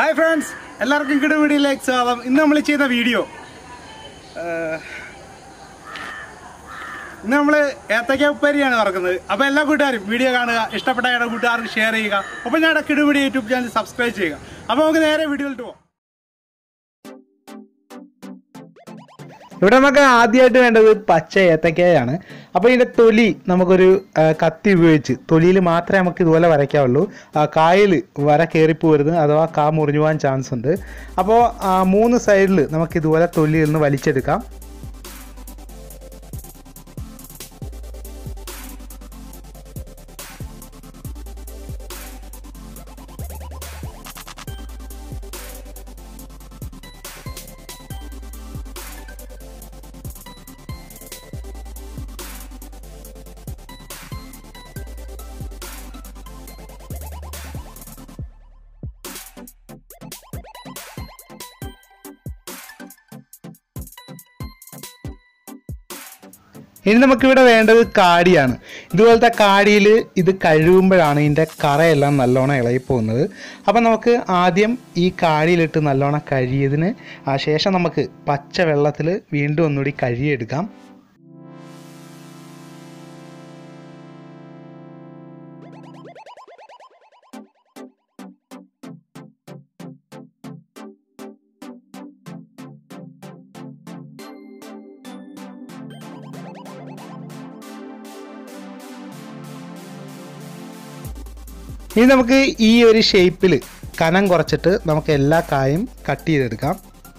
hi friends എല്ലാവർക്കും കിട വീഡിയോയിലേക്ക് സ്വാഗതം ഇന്ന് നമ്മൾ ചെയ്ത വീഡിയോ ഇന്ന് നമ്മൾ ഏത്തക്ക ഉപ്പേരിയാണ് നടക്കുന്നത് അപ്പോൾ എല്ലാ കൂട്ടുകാരും വീഡിയോ കാണുക ഇഷ്ടപ്പെട്ട ഞങ്ങളുടെ കൂട്ടുകാർക്ക് ഷെയർ ചെയ്യുക അപ്പോൾ ഞങ്ങളുടെ കിടുപിടി യൂട്യൂബ് ചാനൽ സബ്സ്ക്രൈബ് ചെയ്യുക അപ്പോൾ നമുക്ക് നേരെ വീഡിയോയിലിട്ട് പോകാം ഇവിടെ നമുക്ക് ആദ്യമായിട്ട് വേണ്ടത് പച്ച ഏത്തക്കയാണ് അപ്പോൾ ഇതിൻ്റെ തൊലി നമുക്കൊരു ആ, കത്തി ഉപയോഗിച്ച് തൊലിയിൽ മാത്രമേ നമുക്ക് ഇതുപോലെ വരയ്ക്കാവുള്ളൂ കായിൽ വര കയറിപ്പോരുത് അഥവാ കാ മുറിഞ്ഞു പോകാൻ ചാൻസ് ഉണ്ട് അപ്പോൾ ആ, മൂന്ന് സൈഡിൽ നമുക്ക് ഇതുപോലെ തൊലിയിൽ നിന്ന് വലിച്ചെടുക്കാം ഇനി നമുക്കിവിടെ വേണ്ടത് കാടിയാണ് ഇതുപോലത്തെ കാടിയിൽ ഇത് കഴുകുമ്പോഴാണ് ഇതിൻ്റെ കറയെല്ലാം നല്ലോണം ഇളകി പോകുന്നത് അപ്പം നമുക്ക് ആദ്യം ഈ കാടിയിലിട്ട് നല്ലോണം കഴുകിയതിന് ആ ശേഷം നമുക്ക് പച്ച വെള്ളത്തിൽ വീണ്ടും ഒന്നുകൂടി കഴുകിയെടുക്കാം ഇനി നമുക്ക് ഈ ഒരു ഷേപ്പിൽ കനം കുറച്ചിട്ട് നമുക്ക് എല്ലാ കായും കട്ട് ചെയ്തെടുക്കാം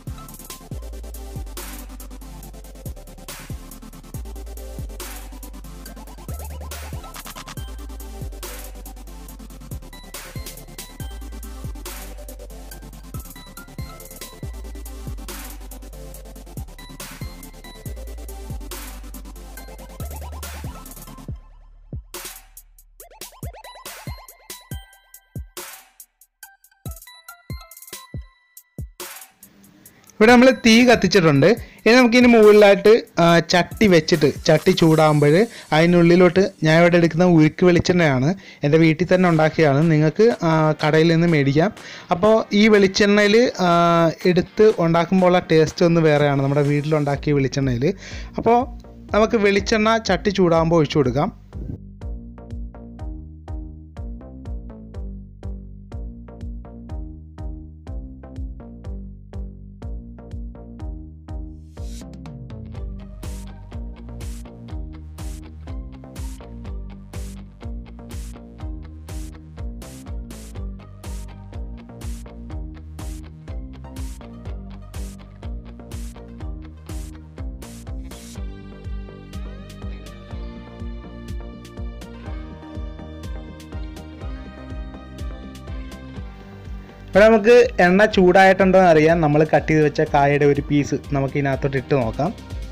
ഇവിടെ നമ്മൾ തീ കത്തിച്ചിട്ടുണ്ട് ഇനി നമുക്കിതിന് മുകളിലായിട്ട് ആ, ചട്ടി വെച്ചിട്ട് ചട്ടി ചൂടാകുമ്പോൾ അതിനുള്ളിലോട്ട് ഞാൻ ഇവിടെ എടുക്കുന്ന ഉരുക്ക് വെളിച്ചെണ്ണയാണ് എൻ്റെ വീട്ടിൽ തന്നെ ഉണ്ടാക്കിയതാണ് നിങ്ങൾക്ക് ആ, കടയിൽ നിന്ന് മേടിക്കാം അപ്പോൾ ഈ വെളിച്ചെണ്ണയിൽ എടുത്ത് ഉണ്ടാക്കുമ്പോൾ ആ ടേസ്റ്റ് ഒന്ന് വേറെയാണ് നമ്മുടെ വീട്ടിലുണ്ടാക്കിയ വെളിച്ചെണ്ണയിൽ അപ്പോൾ നമുക്ക് വെളിച്ചെണ്ണ ചട്ടി ചൂടാകുമ്പോൾ ഒഴിച്ചു കൊടുക്കാം ഇവിടെ നമുക്ക് എണ്ണ ചൂടായിട്ടുണ്ടോ എന്ന് അറിയാൻ നമ്മൾ കട്ട് ചെയ്ത് വെച്ച കായയുടെ ഒരു പീസ് നമുക്ക് ഇതിനകത്തോട്ട് ഇട്ട് നോക്കാം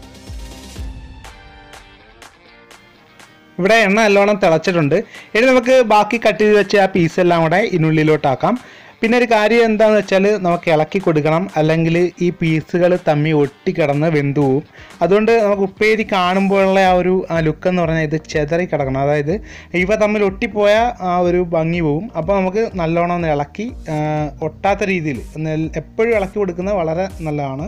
ഇവിടെ എണ്ണ നല്ലോണം തിളച്ചിട്ടുണ്ട് ഇനി നമുക്ക് ബാക്കി കട്ട് ചെയ്ത് വെച്ച ആ പീസ് എല്ലാം കൂടെ ഇതിനുള്ളിലോട്ടാക്കാം പിന്നെ ഒരു കാര്യം എന്താണെന്ന് വെച്ചാൽ നമുക്ക് ഇളക്കി കൊടുക്കണം അല്ലെങ്കിൽ ഈ പീസുകൾ തമ്മി ഒട്ടിക്കിടന്ന് വെന്തു പോവും അതുകൊണ്ട് നമുക്ക് ഉപ്പേരി കാണുമ്പോഴുള്ള ആ ഒരു ലുക്ക് എന്ന് പറഞ്ഞാൽ ഇത് ചെതറി കിടക്കണം അതായത് ഇവ തമ്മിൽ ഒട്ടിപ്പോയ ആ ഒരു ഭംഗി പോവും അപ്പോൾ നമുക്ക് നല്ലോണം ഒന്ന് ഇളക്കി ആ, ഒട്ടാത്ത രീതിയിൽ ഒന്ന് എപ്പോഴും ഇളക്കി കൊടുക്കുന്നത് വളരെ നല്ലതാണ്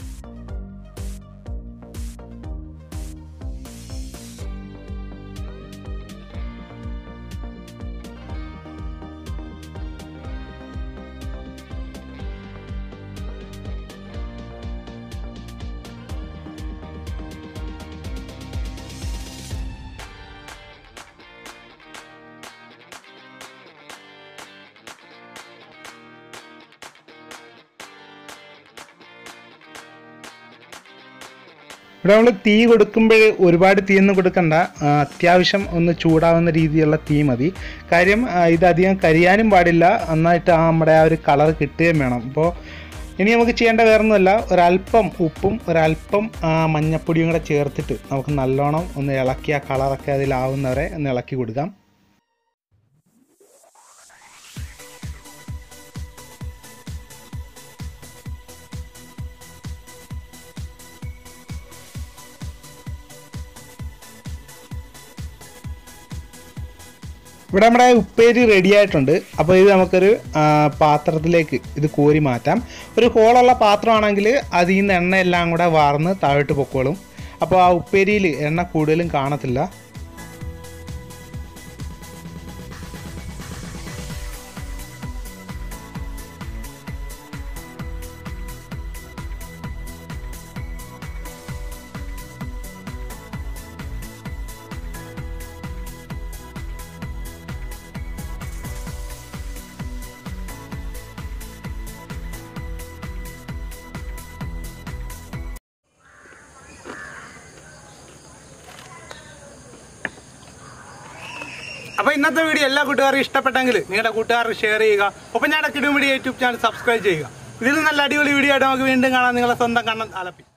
ഇവിടെ നമ്മൾ തീ കൊടുക്കുമ്പോൾ ഒരുപാട് തീയൊന്നും കൊടുക്കണ്ട ആ, അത്യാവശ്യം ഒന്ന് ചൂടാവുന്ന രീതിയിലുള്ള തീ മതി കാര്യം ആ, ഇത് അധികം കരിയാനും പാടില്ല നന്നായിട്ട് ആ നമ്മുടെ ആ ഒരു കളർ കിട്ടുകയും വേണം അപ്പോൾ ഇനി നമുക്ക് ചെയ്യേണ്ട വേറൊന്നുമല്ല ഒരല്പം ഉപ്പും ഒരല്പം ആ, മഞ്ഞപ്പൊടിയും കൂടെ ചേർത്തിട്ട് നമുക്ക് നല്ലോണം ഒന്ന് ഇളക്കി ആ കളറൊക്കെ അതിലാവുന്നവരെ ഒന്ന് ഇളക്കി കൊടുക്കാം ഇവിടെ നമ്മുടെ ഉപ്പേരി റെഡി ആയിട്ടുണ്ട് അപ്പോൾ ഇത് നമുക്കൊരു ആ, പാത്രത്തിലേക്ക് ഇത് കോരി മാറ്റാം ഒരു ഹോളുള്ള പാത്രമാണെങ്കിൽ അതിൽ നിന്ന് എണ്ണ എല്ലാം കൂടെ വാർന്ന് താഴോട്ട് പൊക്കോളും അപ്പോൾ ആ ഉപ്പേരിയിൽ എണ്ണ കൂടുതലും കാണത്തില്ല അപ്പൊ ഇന്നത്തെ വീഡിയോ എല്ലാ കൂട്ടുകാർക്കും ഇഷ്ടപ്പെട്ടെങ്കിൽ നിങ്ങളുടെ കൂട്ടുകാർക്ക് ഷെയർ ചെയ്യുക ഒപ്പം ഞങ്ങളുടെ കിടുമിടി യൂട്യൂബ് ചാനൽ സബ്സ്ക്രൈബ് ചെയ്യുക ഇതിൽ നല്ല അടിപൊളി വീഡിയോ ആയിട്ട് നമുക്ക് വീണ്ടും കാണാം നിങ്ങളെ സ്വന്തം കണ്ണൻ ആലപ്പി